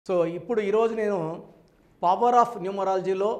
so ఇప్పుడు ఈరోజు నేను పవర్ ఆఫ్ న్యూమరాలజీలో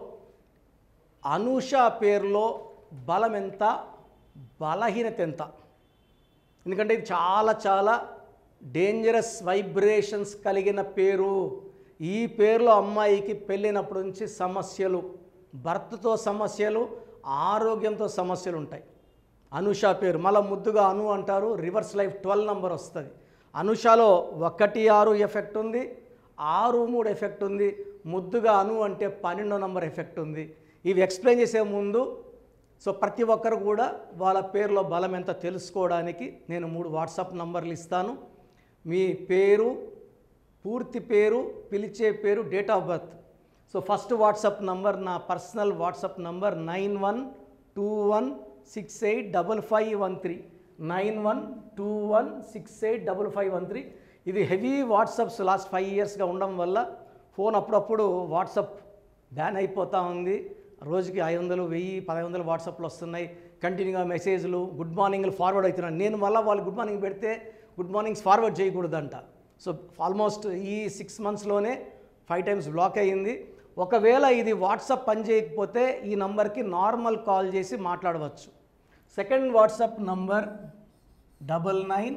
అనూష పేరులో బలం ఎంత బలహీనత ఎంత ఎందుకంటే ఇది చాలా చాలా డేంజరస్ వైబ్రేషన్స్ కలిగిన పేరు ఈ పేరులో అమ్మాయికి పెళ్ళినప్పటి నుంచి సమస్యలు భర్తతో సమస్యలు ఆరోగ్యంతో సమస్యలు ఉంటాయి అనుష పేరు మళ్ళీ ముద్దుగా అను అంటారు రివర్స్ లైఫ్ ట్వెల్వ్ నెంబర్ వస్తుంది అనుషలో ఒకటి ఆరు ఎఫెక్ట్ ఉంది ఆరు మూడు ఎఫెక్ట్ ఉంది ముద్దుగా అను అంటే పన్నెండో నంబర్ ఎఫెక్ట్ ఉంది ఇవి ఎక్స్ప్లెయిన్ చేసే ముందు సో ప్రతి ఒక్కరు కూడా వాళ్ళ పేరులో బలం ఎంత తెలుసుకోవడానికి నేను మూడు వాట్సాప్ నంబర్లు ఇస్తాను మీ పేరు పూర్తి పేరు పిలిచే పేరు date of birth so first WhatsApp number నా personal WhatsApp number nine one two one six eight double five one three nine one two one six eight double five one three ఇది heavy WhatsApps last five ఇయర్స్గా ఉండడం వల్ల phone అప్పుడప్పుడు WhatsApp ban అయిపోతూ ఉంది రోజుకి ఐదు వందలు వెయ్యి పదహైదు వందలు వాట్సాప్లో వస్తున్నాయి కంటిన్యూగా మెసేజ్లు గుడ్ మార్నింగ్లు ఫార్వర్డ్ అవుతున్నాను నేను మళ్ళీ వాళ్ళు గుడ్ మార్నింగ్ పెడితే గుడ్ మార్నింగ్స్ ఫార్వర్డ్ చేయకూడదంట సో ఆల్మోస్ట్ ఈ సిక్స్ మంత్స్లోనే ఫైవ్ టైమ్స్ బ్లాక్ అయ్యింది ఒకవేళ ఇది వాట్సాప్ పని చేయకపోతే ఈ నంబర్కి నార్మల్ కాల్ చేసి మాట్లాడవచ్చు second WhatsApp number double nine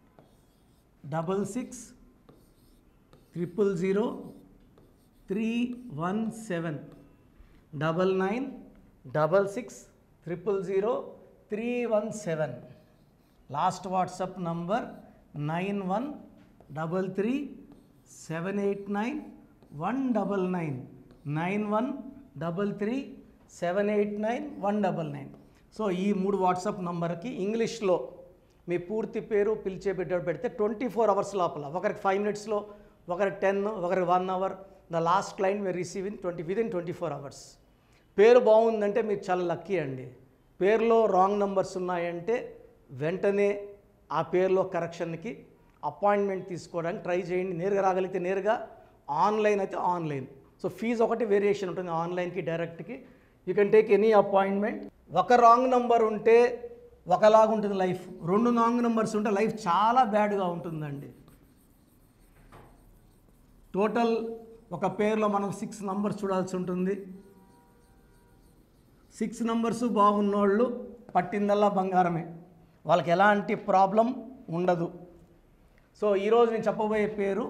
double six triple zero three one seven double nine double six triple zero three one seven last WhatsApp number nine one double three seven eight nine one double nine nine one double three seven eight nine one double nine so ఈ మూడు WhatsApp నంబర్కి ఇంగ్లీష్లో మీ పూర్తి పేరు పిలిచే బిడ్డ పెడితే twenty four hours లోపల ఒకరికి ఫైవ్ మినిట్స్లో ఒకరికి టెన్ ఒకరికి one hour the last client మీరు receive in twenty within twenty four hours పేరు బాగుందంటే మీరు చాలా లక్కీ అండి పేరులో రాంగ్ నెంబర్స్ ఉన్నాయంటే వెంటనే ఆ పేరులో కరెక్షన్కి అపాయింట్మెంట్ తీసుకోవడానికి ట్రై చేయండి నేరుగా రాగలిగితే నేరుగా ఆన్లైన్ అయితే ఆన్లైన్ సో ఫీజు ఒకటి వేరియేషన్ ఉంటుంది ఆన్లైన్కి డైరెక్ట్కి you can take any appointment ఒక రాంగ్ నెంబర్ ఉంటే ఒకలాగా ఉంటుంది లైఫ్ రెండు రాంగ్ నెంబర్స్ ఉంటే లైఫ్ చాలా బ్యాడ్గా ఉంటుందండి టోటల్ ఒక పేరులో మనం సిక్స్ నంబర్స్ చూడాల్సి ఉంటుంది సిక్స్ నంబర్స్ బాగున్నోళ్ళు పట్టిందల్లా బంగారమే వాళ్ళకి ఎలాంటి ప్రాబ్లం ఉండదు సో ఈరోజు నేను చెప్పబోయే పేరు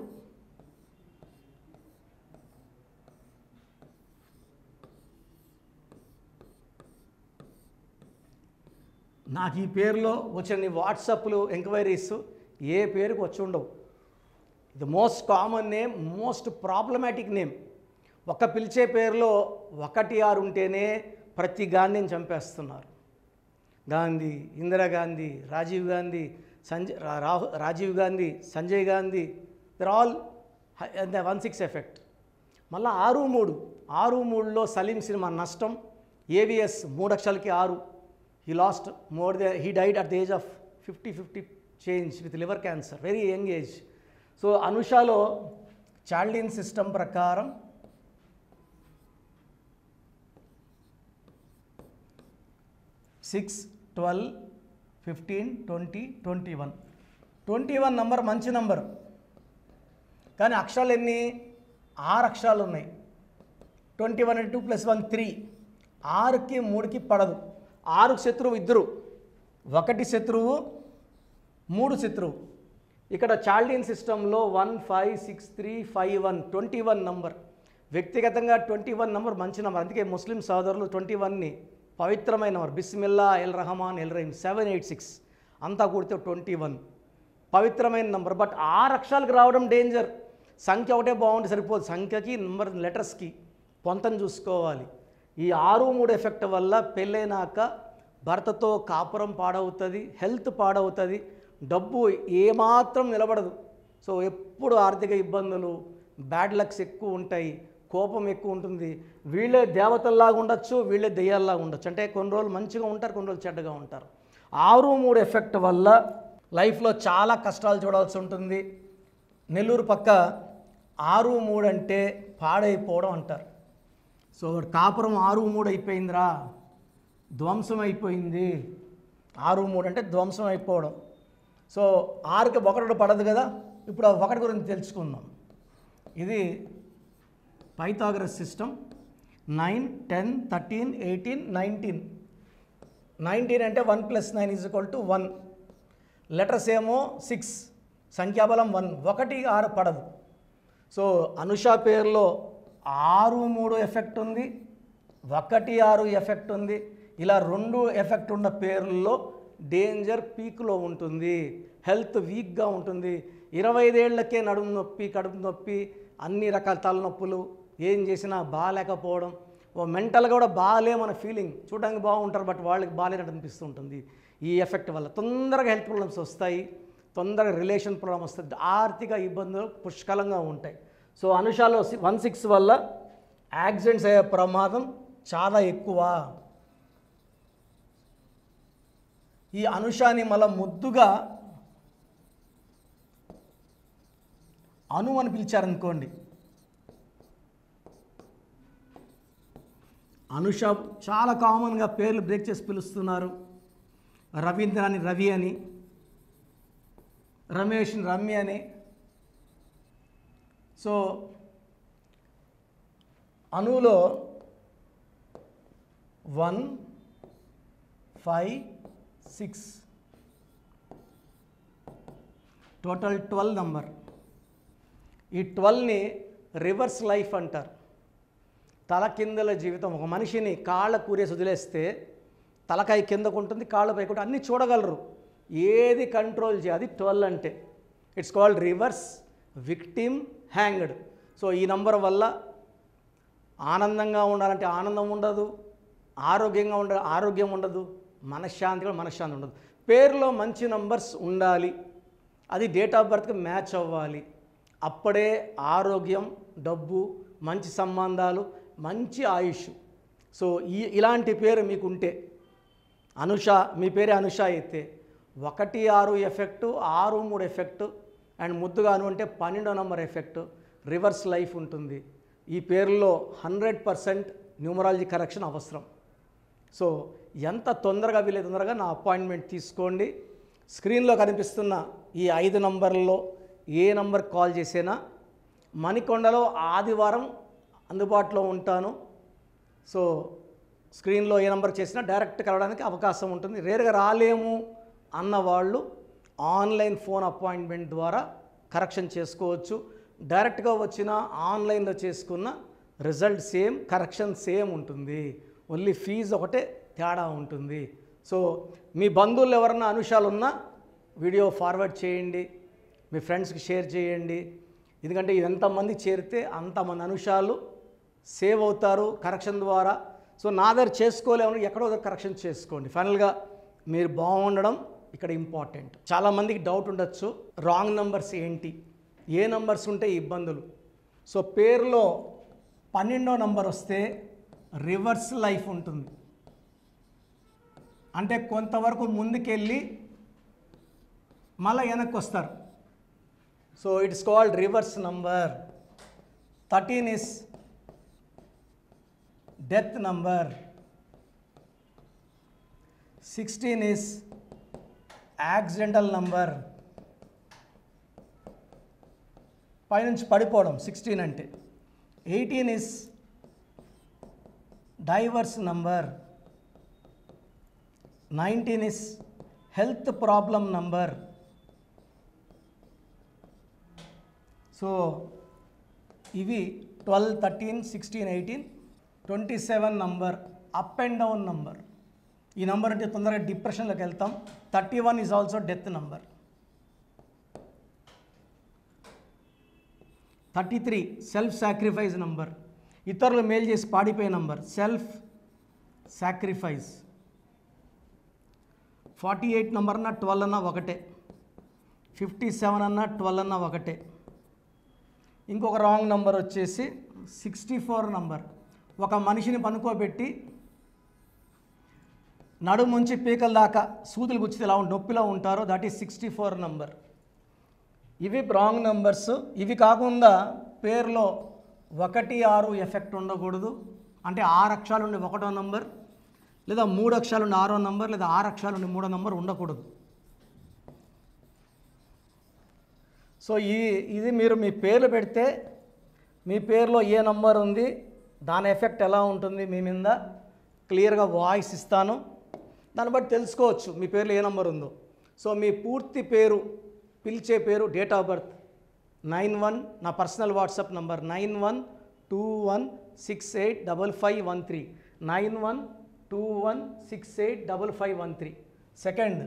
నాకు ఈ పేరులో వచ్చిన వాట్సాప్లు ఎంక్వైరీస్ ఏ పేరుకు వచ్చి ఉండవు ఇది most common name most problematic name ఒక పిలిచే పేరులో ఒకటి ఆరు ఉంటేనే ప్రతి గాంధీని చంపేస్తున్నారు గాంధీ ఇందిరాగాంధీ రాజీవ్ గాంధీ సంజయ్ రాహు Rajiv Gandhi Sanjay Gandhi there all one six effect మళ్ళీ ఆరు మూడు ఆరు మూడులో సలీం సినిమా నష్టం ఏవిఎస్ మూడు అక్షరాలకి ఆరు he lost more they he died at the age of fifty fifty change with liver cancer very young age so అనుషాలో చాల్డిన్ సిస్టమ్ ప్రకారం six twelve fifteen twenty twenty one twenty one number మంచి number కానీ అక్షరాలు ఎన్ని ఆరు అక్షరాలు ఉన్నాయి twenty one two plus one three ఆరుకి మూడుకి పడదు ఆరుకు శత్రువు ఇద్దరు ఒకటి శత్రువు మూడు శత్రువు ఇక్కడ చాల్డిన్ సిస్టంలో one five six three five one twenty one number వ్యక్తిగతంగా ట్వంటీ వన్ నంబర్ మంచి నంబర్ అందుకే ముస్లిం సోదరులు ట్వంటీ వన్ని పవిత్రమైన నంబర్ బిస్మిల్లా ఎల్ రహమాన్ ఎల్ రహీం సెవెన్ ఎయిట్ సిక్స్ అంతా కూడితే ట్వంటీ వన్ పవిత్రమైన నంబర్ బట్ ఆరు అక్షరాలకు రావడం డేంజర్ సంఖ్య ఒకటే బాగుంటే సరిపోదు సంఖ్యకి నంబర్ లెటర్స్కి పొంతను చూసుకోవాలి ఈ ఆరు మూడు ఎఫెక్ట్ వల్ల పెళ్ళైనాక భర్తతో కాపురం పాడవుతుంది హెల్త్ పాడవుతుంది డబ్బు ఏమాత్రం నిలబడదు సో ఎప్పుడు ఆర్థిక ఇబ్బందులు బ్యాడ్ లక్స్ ఎక్కువ ఉంటాయి కోపం ఎక్కువ ఉంటుంది వీళ్ళే దేవతల్లాగా ఉండొచ్చు వీళ్ళే దెయ్యాల్లాగా ఉండొచ్చు అంటే కొన్ని రోజులు మంచిగా ఉంటారు కొన్ని రోజులు చెడ్డగా ఉంటారు ఆరు మూడు ఎఫెక్ట్ వల్ల లైఫ్లో చాలా కష్టాలు చూడాల్సి ఉంటుంది నెల్లూరు పక్క ఆరు మూడు అంటే పాడైపోవడం అంటారు సో కాపురం ఆరు మూడు అయిపోయిందిరా ధ్వంసం అయిపోయింది ఆరు మూడు అంటే ధ్వంసం అయిపోవడం సో ఆరుకి ఒకటి పడదు కదా ఇప్పుడు ఆ ఒకటి గురించి తెలుసుకుందాం ఇది Pythagoras system nine ten thirteen eighteen nineteen nineteen అంటే one plus nine is equal to one letters ఏమో సిక్స్ సంఖ్యాబలం వన్ ఒకటి ఆరు పడదు సో అనుష పేరులో ఆరు మూడు ఎఫెక్ట్ ఉంది ఒకటి ఆరు ఎఫెక్ట్ ఉంది ఇలా రెండు ఎఫెక్ట్ ఉన్న పేర్లలో డేంజర్ పీక్లో ఉంటుంది హెల్త్ వీక్గా ఉంటుంది ఇరవై ఐదేళ్లకే నడుము నొప్పి కడుపు నొప్పి అన్ని రకాల తలనొప్పులు ఏం చేసినా బాగాలేకపోవడం ఓ మెంటల్గా కూడా బాగాలేమన్న ఫీలింగ్ చూడడానికి బాగుంటారు బట్ వాళ్ళకి బాగాలేనట్టు అనిపిస్తూ ఉంటుంది ఈ ఎఫెక్ట్ వల్ల తొందరగా హెల్త్ ప్రాబ్లమ్స్ వస్తాయి తొందరగా రిలేషన్ ప్రాబ్లమ్ వస్తుంది ఆర్థిక ఇబ్బందులు పుష్కలంగా ఉంటాయి సో అనుషాలో వన్ సిక్స్ వల్ల యాక్సిడెంట్స్ అయ్యే ప్రమాదం చాలా ఎక్కువ ఈ అనుషాని మళ్ళా ముద్దుగా అను అని పిలిచారనుకోండి అనుష చాలా కామన్గా పేర్లు బ్రేక్ చేసి పిలుస్తున్నారు రవీంద్రాని రవి అని రమేష్ని రమ్య అని సో అనులో one five six total twelve number ఈ ట్వెల్వ్ని రివర్స్ లైఫ్ అంటారు తల కిందల జీవితం ఒక మనిషిని కాళ్ళ కూరేసి వదిలేస్తే తలకాయ కిందకు ఉంటుంది కాళ్ళ పైకి ఉంటుంది అన్నీ చూడగలరు ఏది కంట్రోల్ చేయాలి అది ట్వెల్వ్ అంటే it's called reverse victim hanged so ఈ నంబర్ వల్ల ఆనందంగా ఉండాలంటే ఆనందం ఉండదు ఆరోగ్యంగా ఉండ ఆరోగ్యం ఉండదు మనశ్శాంతి కూడా మనశ్శాంతి ఉండదు పేరులో మంచి నంబర్స్ ఉండాలి అది డేట్ ఆఫ్ బర్త్కి మ్యాచ్ అవ్వాలి అప్పుడే ఆరోగ్యం డబ్బు మంచి సంబంధాలు మంచి ఆయుష్ సో ఈ ఇలాంటి పేరు మీకు ఉంటే అనుష మీ పేరే అనుష అయితే ఒకటి ఆరు ఎఫెక్టు ఆరు మూడు ఎఫెక్టు అండ్ ముద్దుగా అను అంటే పన్నెండో నంబర్ ఎఫెక్ట్ రివర్స్ లైఫ్ ఉంటుంది ఈ పేరులో హండ్రెడ్ పర్సెంట్ న్యూమరాలజీ కరెక్షన్ అవసరం సో ఎంత తొందరగా వీలైతే తొందరగా నా అపాయింట్మెంట్ తీసుకోండి స్క్రీన్లో కనిపిస్తున్న ఈ ఐదు నంబర్లలో ఏ నంబర్ కాల్ చేసినా మణికొండలో ఆదివారం అందుబాటులో ఉంటాను సో స్క్రీన్లో ఏ నంబర్ చేసినా డైరెక్ట్ కలవడానికి అవకాశం ఉంటుంది రేరుగా రాలేము అన్న వాళ్ళు ఆన్లైన్ ఫోన్ అపాయింట్మెంట్ ద్వారా కరెక్షన్ చేసుకోవచ్చు డైరెక్ట్గా వచ్చిన ఆన్లైన్లో చేసుకున్న రిజల్ట్ సేమ్ కరెక్షన్ సేమ్ ఉంటుంది ఓన్లీ ఫీజు ఒకటే తేడా ఉంటుంది సో మీ బంధువులు ఎవరన్నా అనుషాలు ఉన్నా వీడియో ఫార్వర్డ్ చేయండి మీ ఫ్రెండ్స్కి షేర్ చేయండి ఎందుకంటే ఇది ఎంతమంది చేరితే అంతమంది అనుషాలు సేవ్ అవుతారు కరెక్షన్ ద్వారా సో నా దగ్గర చేసుకోలేమని ఎక్కడో దగ్గర కరెక్షన్ చేసుకోండి ఫైనల్గా మీరు బాగుండడం ఇక్కడ ఇంపార్టెంట్ చాలామందికి డౌట్ ఉండొచ్చు రాంగ్ నంబర్స్ ఏంటి ఏ నంబర్స్ ఉంటే ఇబ్బందులు సో పేరులో పన్నెండో నంబర్ వస్తే రివర్స్ లైఫ్ ఉంటుంది అంటే కొంతవరకు ముందుకెళ్ళి మళ్ళీ వెనక్కి వస్తారు so it's called reverse number thirteen is death number sixteen is accidental number పైనుంచి పడిపోవడం సిక్స్టీన్ అంటే eighteen is divorce number nineteen is health problem number so ఇవి twelve thirteen sixteen eighteen twenty seven number up and down number ఈ number అంటే తొందరగా డిప్రెషన్లోకి వెళ్తాం thirty one is also death number thirty three self sacrifice number ఇతరులు మేలు చేసి పాడిపోయే number self sacrifice forty eight number అన్న ట్వెల్వ్ అన్న ఒకటే ఫిఫ్టీ సెవెన్ అన్న ట్వెల్వ్ అన్న ఒకటే ఇంకొక రాంగ్ నంబర్ వచ్చేసి సిక్స్టీ ఫోర్ నంబర్ ఒక మనిషిని పనుకోబెట్టి నడుము నుంచి పీకల దాకా సూదులు గుచ్చితే ఎలా ఉండి నొప్పిలో ఉంటారో that is sixty four number ఇవి రాంగ్ నంబర్స్ ఇవి కాకుండా పేరులో ఒకటి ఆరు ఎఫెక్ట్ ఉండకూడదు అంటే ఆరు అక్షరాలు ఉండి ఒకటో నంబర్ లేదా మూడు అక్షరాలు ఉండి ఆరో నంబర్ లేదా ఆరు అక్షరాలు ఉండి మూడో నంబర్ ఉండకూడదు సో ఈ ఇది మీరు మీ పేర్లు పెడితే మీ పేరులో ఏ నంబర్ ఉంది దాని ఎఫెక్ట్ ఎలా ఉంటుంది మీ మీద క్లియర్గా వాయిస్ ఇస్తాను దాన్ని బట్టి తెలుసుకోవచ్చు మీ పేరులో ఏ నంబర్ ఉందో సో మీ పూర్తి పేరు పిలిచే పేరు date of birth nine one నా personal WhatsApp number nine one two one six eight double five one three nine one two one six eight double five one three second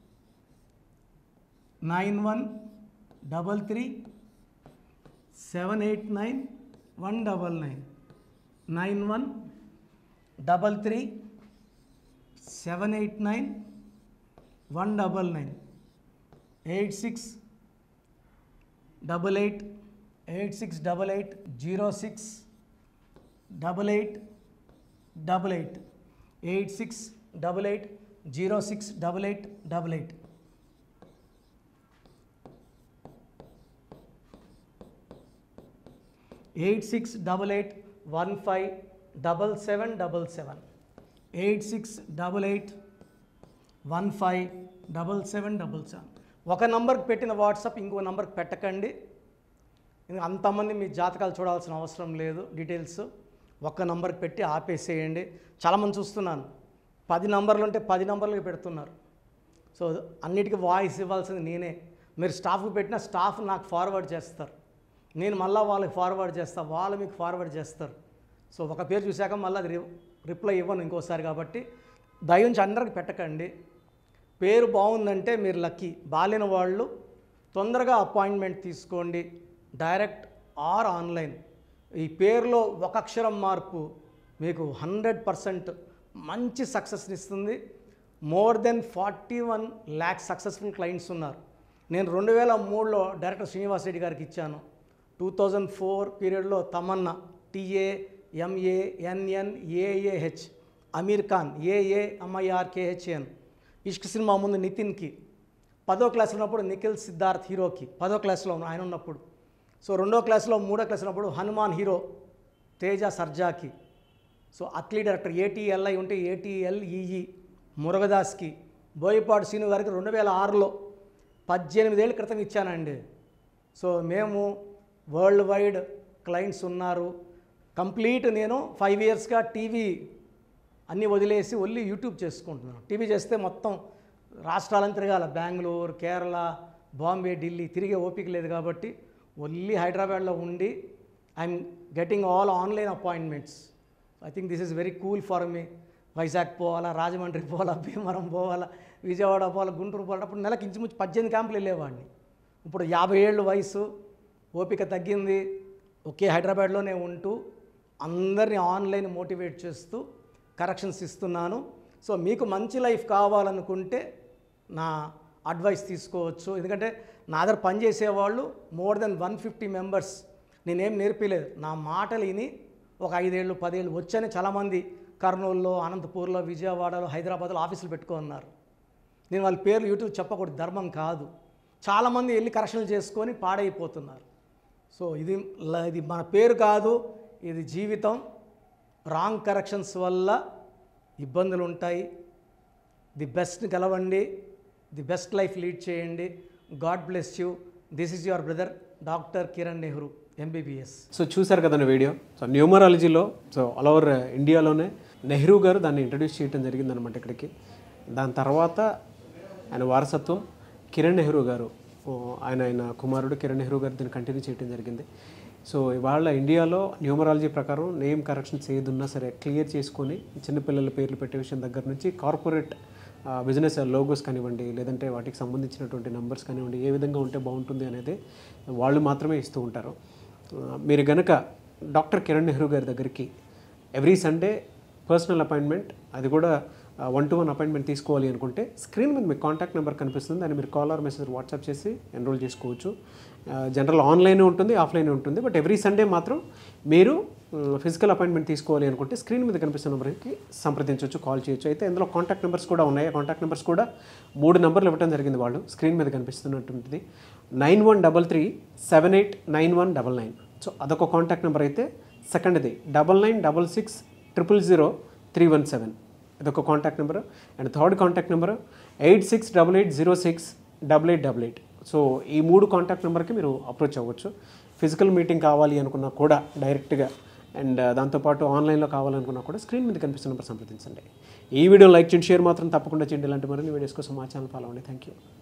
nine one double three seven eight nine one double nine nine one double three seven eight nine one double nine eight six double eight eight six double eight zero six double eight double eight eight six double eight zero six double eight double eight eight six double eight one five double seven double seven eight six double eight one five double seven double seven ఒక నంబర్కి పెట్టిన WhatsApp ఇంకో నంబర్కి పెట్టకండి ఎందుకంటే అంతమంది మీ జాతకాలు చూడాల్సిన అవసరం లేదు డీటెయిల్స్ ఒక్క నంబర్కి పెట్టి ఆపేసేయండి చాలామంది చూస్తున్నాను పది నంబర్లు ఉంటే పది నంబర్లకి పెడుతున్నారు సో అన్నిటికీ వాయిస్ ఇవ్వాల్సింది నేనే మీరు స్టాఫ్కి పెట్టిన స్టాఫ్ నాకు ఫార్వర్డ్ చేస్తారు నేను మళ్ళీ వాళ్ళకి ఫార్వర్డ్ చేస్తాను వాళ్ళు మీకు ఫార్వర్డ్ చేస్తారు సో ఒక పేరు చూశాక మళ్ళీ అది రి- రిప్లై ఇవ్వను ఇంకోసారి కాబట్టి దయించి అందరికి పెట్టకండి పేరు బాగుందంటే మీరు లక్కీ బాలేని వాళ్ళు తొందరగా అపాయింట్మెంట్ తీసుకోండి డైరెక్ట్ ఆర్ ఆన్లైన్ ఈ పేరులో ఒక అక్షరం మార్పు మీకు హండ్రెడ్ పర్సెంట్ మంచి సక్సెస్ని ఇస్తుంది more than forty one lakhs successful clients ఉన్నారు నేను రెండు వేల మూడులో డైరెక్టర్ శ్రీనివాస్ రెడ్డి గారికి ఇచ్చాను టూ థౌజండ్ ఫోర్ పీరియడ్లో Tamanna TA MA NN AAH Aamir Khan AA MIRKHN ఇష్క్ సినిమా ముందు నితిన్కి పదో క్లాస్లో ఉన్నప్పుడు నిఖిల్ సిద్ధార్థ్ హీరోకి పదో క్లాస్లో ఉన్న- ఆయన ఉన్నప్పుడు సో రెండో క్లాస్లో మూడో క్లాస్ ఉన్నప్పుడు హనుమాన్ హీరో తేజ సర్జాకి సో అత్లీ డైరెక్టర్ ఏటీఎల్ఐ ఉంటే ఏటీఎల్ఈఈ మురుగదాస్కి బోయపాడు శ్రీను గారికి రెండు వేల ఆరులో పద్దెనిమిదేళ్ళ క్రితం ఇచ్చానండి సో మేము వరల్డ్ వైడ్ క్లయింట్స్ ఉన్నారు కంప్లీట్ నేను ఫైవ్ ఇయర్స్గా టీవీ అన్నీ వదిలేసి ఓన్లీ యూట్యూబ్ చేసుకుంటున్నాను టీవీ చేస్తే మొత్తం రాష్ట్రాలను తిరగాల బెంగళూరు కేరళ బాంబే ఢిల్లీ తిరిగే ఓపిక లేదు కాబట్టి ఓన్లీ హైదరాబాద్లో ఉండి I'm getting all online appointments I think this is very cool for me Vizag పోవాలా రాజమండ్రి పోవాలా భీమవరం పోవాలా విజయవాడ పోవాలా గుంటూరు పోవాలా అప్పుడు నెలకి ఇంచుమించు పద్దెనిమిది క్యాంపులు వెళ్ళేవాడిని ఇప్పుడు యాభై ఏళ్ళు వయసు ఓపిక తగ్గింది ఒకే హైదరాబాద్లోనే ఉంటూ అందరినీ ఆన్లైన్ మోటివేట్ చేస్తూ కరెక్షన్స్ ఇస్తున్నాను సో మీకు మంచి లైఫ్ కావాలనుకుంటే నా అడ్వైస్ తీసుకోవచ్చు ఎందుకంటే నా దగ్గర పనిచేసేవాళ్ళు more than one fifty members నేనేం నేర్పిలేదు నా మాటలు విని ఒక ఐదేళ్ళు పదేళ్ళు వచ్చని చాలామంది కర్నూలులో అనంతపూర్లో విజయవాడలో హైదరాబాద్లో ఆఫీసులు పెట్టుకున్నారు నేను వాళ్ళ పేర్లు యూట్యూబ్ చెప్పకూడదు ధర్మం కాదు చాలామంది వెళ్ళి కరెక్షన్లు చేసుకొని పాడైపోతున్నారు సో ఇది ల- ఇది మన పేరు కాదు ఇది జీవితం రాంగ్ కరెక్షన్స్ వల్ల ఇబ్బందులు ఉంటాయి ది బెస్ట్ గెలవండి ది బెస్ట్ లైఫ్ లీడ్ చేయండి God bless you this is your brother doctor Kiran Nehru MBBS so చూశారు కదండి వీడియో సో న్యూమరాలజీలో సో ఆల్ ఓవర్ ఇండియాలోనే నెహ్రూ గారు దాన్ని ఇంట్రడ్యూస్ చేయడం జరిగిందనమాట ఇక్కడికి దాని తర్వాత ఆయన వారసత్వం కిరణ్ నెహ్రూ గారు ఓ, ఆయన ఆయన కుమారుడు కిరణ్ నెహ్రూ గారు దీన్ని కంటిన్యూ చేయడం జరిగింది సో ఇవాళ ఇండియాలో న్యూమరాలజీ ప్రకారం నేమ్ కరెక్షన్స్ ఏది ఉన్నా సరే క్లియర్ చేసుకొని చిన్నపిల్లల పేర్లు పెట్టే విషయం దగ్గర నుంచి కార్పొరేట్ బిజినెస్ లోగోస్ కానివ్వండి లేదంటే వాటికి సంబంధించినటువంటి నంబర్స్ కానివ్వండి ఏ విధంగా ఉంటే బాగుంటుంది అనేది వాళ్ళు మాత్రమే ఇస్తూ ఉంటారు ఆ, మీరు గనక డాక్టర్ కిరణ్ నెహ్రూ గారి దగ్గరికి ఎవ్రీ సండే పర్సనల్ అపాయింట్మెంట్ అది కూడా వన్ టు వన్ అపాయింట్మెంట్ తీసుకోవాలి అనుకుంటే స్క్రీన్ మీద మీకు కాంటాక్ట్ నెంబర్ కనిపిస్తుంది దాన్ని మీరు కాల్ ఆర్ మెసేజ్ వాట్సాప్ చేసి ఎన్రోల్ చేసుకోవచ్చు జనరల్ ఆన్లైన్ ఉంటుంది ఆఫ్లైన్ ఉంటుంది బట్ ఎవ్రీ సండే మాత్రం మీరు ఫిజికల్ అపాయింట్మెంట్ తీసుకోవాలి అనుకుంటే స్క్రీన్ మీద కనిపిస్తున్న నెంబర్కి సంప్రదించవచ్చు కాల్ చేయొచ్చు అయితే ఇందులో కాంటాక్ట్ నెంబర్స్ కూడా ఉన్నాయి ఆ కాంటాక్ట్ నెంబర్స్ కూడా మూడు నెంబర్లు ఇవ్వడం జరిగింది వాళ్ళు స్క్రీన్ మీద కనిపిస్తున్నటువంటిది nine one double three seven eight nine one double nine so అదొక కాంటాక్ట్ నెంబర్ అయితే సెకండ్ది double nine double six triple zero three one seven ఇదొక contact number and third contact number eight six double eight zero six double eight double eight so ఈ మూడు contact నెంబర్కి మీరు approach అవ్వచ్చు physical meeting కావాలి అనుకున్నా కూడా డైరెక్ట్గా అండ్ దాంతోపాటు ఆన్లైన్లో కావాలనుకున్నా కూడా స్క్రీన్ మీద కనిపిస్తున్న నెంబర్ సంప్రదించండి ఈ వీడియో లైక్ చేయండి షేర్ మాత్రం తప్పకుండా చేయండి ఇలాంటి మరిన్ని వీడియోస్ కోసం మా ఛానల్ ఫాలో అవ్వండి థ్యాంక్ యూ